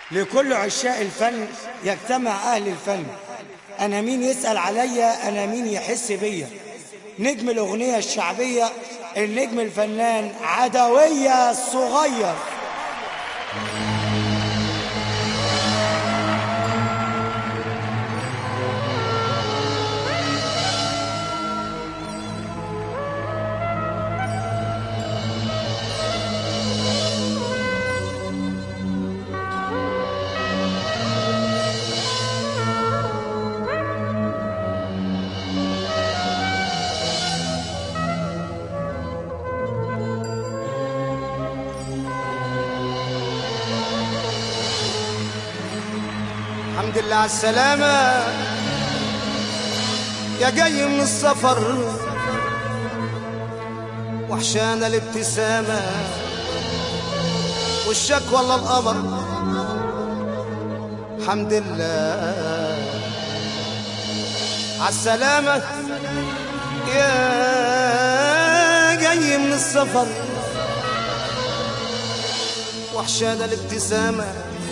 لكل عشاق الفن يجتمع أهل الفن أنا مين يسأل عليا أنا مين يحس بيا نجم الأغنية الشعبية النجم الفنان عدوية الصغير الحمد لله على السلامة يا جاي من السفر وحشانا الابتسامة والشك والله القمر الحمد لله على السلامة يا جاي من السفر وحشانا الابتسامه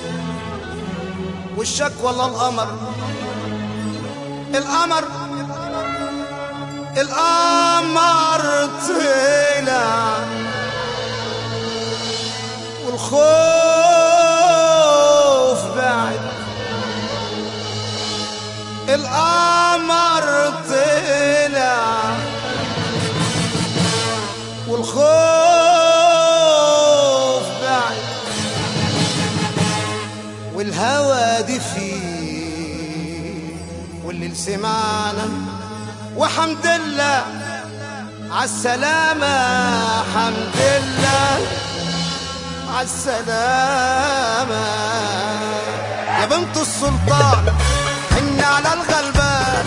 والشك والله القمر القمر القمر طلع والخوف بعد القمر طلع والخوف بعد والهوى دفي واللي سمعنا وحمد الله عالسلامة حمد الله عالسلامة يا بنت السلطان حن على الغلبان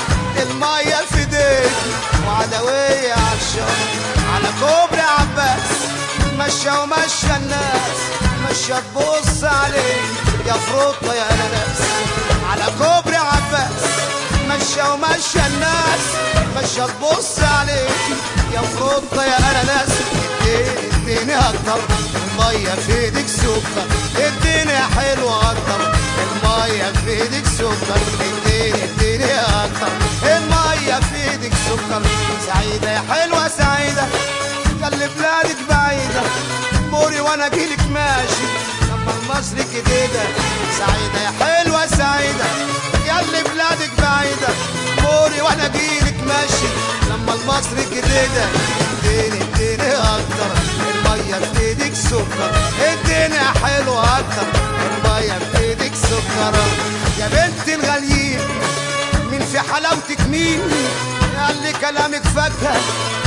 المية في ايديكي وعدوية عالشر على كوبري عباس مشى ومشى الناس مشى تبص عليه يا فروطة يا ناس على كوبري عباس مشى ومشى الناس مشى تبص عليك يا فروطة يا اناناس اديني اديني اكتر المية في ايدك سكر اديني حلو اكتر المية في ايدك سكر اديني اديني اكتر المية في ايدك سكر سعيدة يا حلوة سعيدة خلي بلادك بعيدة بوري وانا اجيلك ماشي لما المصري جديدة سعيدة يا حلوة سعيدة ياللي بلادك بعيدة بوري وانا اجيلك ماشي لما المصري جديدة اديني اديني اكتر المية في ايدك سكر اديني يا حلوة اكتر المية في ايدك سكر يا بنت الغاليين مين في حلاوتك مين قال كلامك فاكهة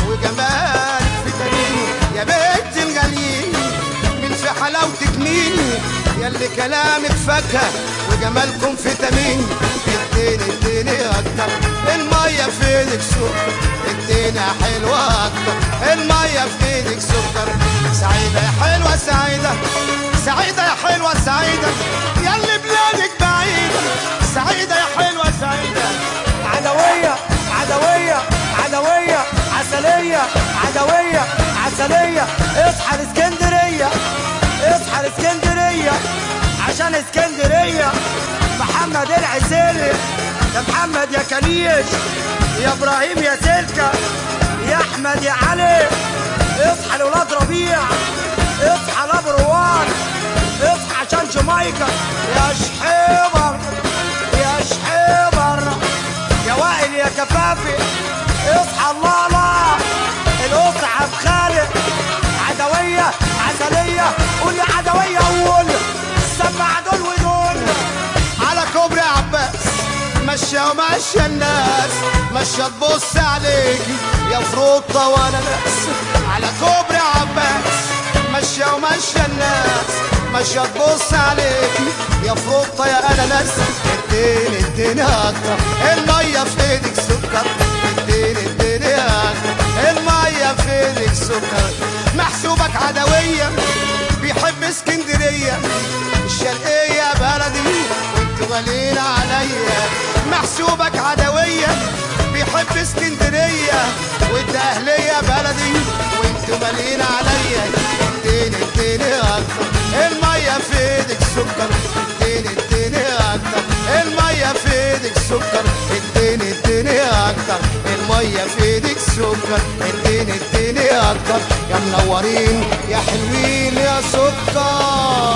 وجمالك فيتامين يا بنت الغاليين مين في حلاوتك مين ياللي كلامك فاكهة وجمالكم فيتامين اديني اديني اكتر المية في ايدك سكر ادينا حلوة اكتر المية في ايدك سكر سعيدة يا حلوة سعيدة سعيدة يا حلوة سعيدة ياللي بلادك بعيدة سعيدة يا حلوة سعيدة عدوية عدوية عدوية عسلية عدوية عسلية اصحى الاسكندرية اصحى الاسكندرية عشان اسكندرية محمد العسيلي يا محمد يا كليش يا ابراهيم يا سلكة يا احمد يا علي اصحى لولاد ربيع اصحى لابروان اصحى عشان جامايكا يا شحيبر يا شحيبر يا وائل يا كفافي اصحى الله الله القطر عبد خالق عدوية عسلية قول يا عدوية قول سمع دول ودول على كوبري عباس مشى ومشى الناس مشى تبص عليك يا فروطة وانا ناس على كوبري عباس مشى ومشى الناس مشى تبص عليك يا فروطة يا انا ناس اديني اديني اكتر المية في ايدك سكر اديني اديني اكتر المية في ايدك سكر محسوبك عدوية بيحب اسكندرية الشرقية بلدي وانتوا غاليين عليا محسوبك عدوية بيحب اسكندرية والدهلية بلدي وانتوا مالين عليا اديني اديني اكتر المية في ايدك سكر سكر اديني اديني اكتر المية في ايدك سكر اديني اديني اكتر المية في ايدك سكر اديني اديني اكتر يا منورين يا حلوين يا سكر